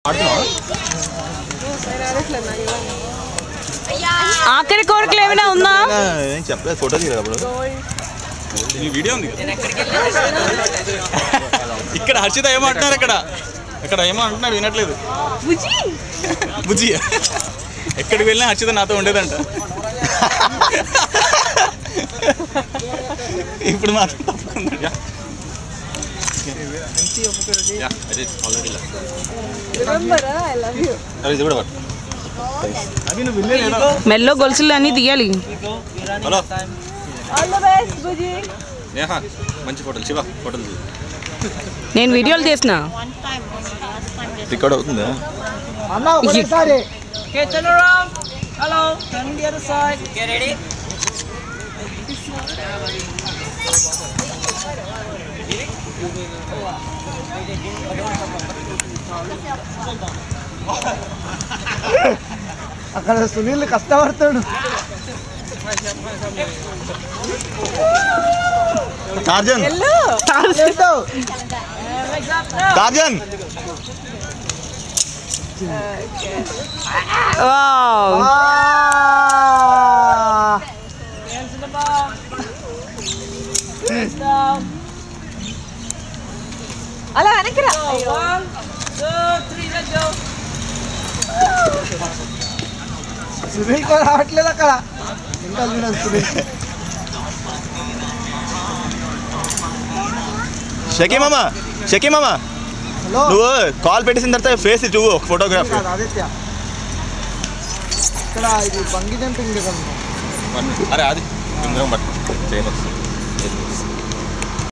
ఆఖరి కోరికలు ఏమైనా ఉందా ఏం చెప్పలేదు ఫోటో తీయలేదు అప్పుడు ఈ వీడియో ఉంది ఇక్కడ హర్షిత ఏమంటున్నారు ఇక్కడ ఇక్కడ ఏమో అంటున్నారు వినట్లేదు బుజ్జి ఎక్కడికి వెళ్ళినా హర్షిత నాతో ఉండేదంట ఇప్పుడు మాత్రం తప్పుకున్నాడు yeah. Yeah, I did already left. అరే ఇది కూడా పట్టు. మెల్లో గొలుసులు అన్నీ తీయాలి హలో నేహా మంచి ఫోటోలు శివ ఫోటోలు తీయి. నేను వీడియోలు చేసిన రికార్డ్ అవుతుందా Okay, turn around. Hello, turn the other side. Get ready. అక్కడ సునీల్ కష్టపడతాడు టార్జన్ ఏంటో? Tarzan wow. ఆ! Hands to the ball. Hands down. అలా వెనక్కి రా Go. One, two, three, let's go. Sunil కూడా రావట్లేదు అక్కడ ఇంకా చూడండి సునీల్ షకీ మామ షకీ మామ హలో నువ్వు కాల్ పెట్టేసిన తర్వాత ఫేస్ ఇటు ఒక ఫోటోగ్రాఫ్ కాదు, ఆదిత్య ఇక్కడ ఇది బంగి జంపింగ్ కదా అరే అది ఇంద్రం పట్టు చేయవచ్చు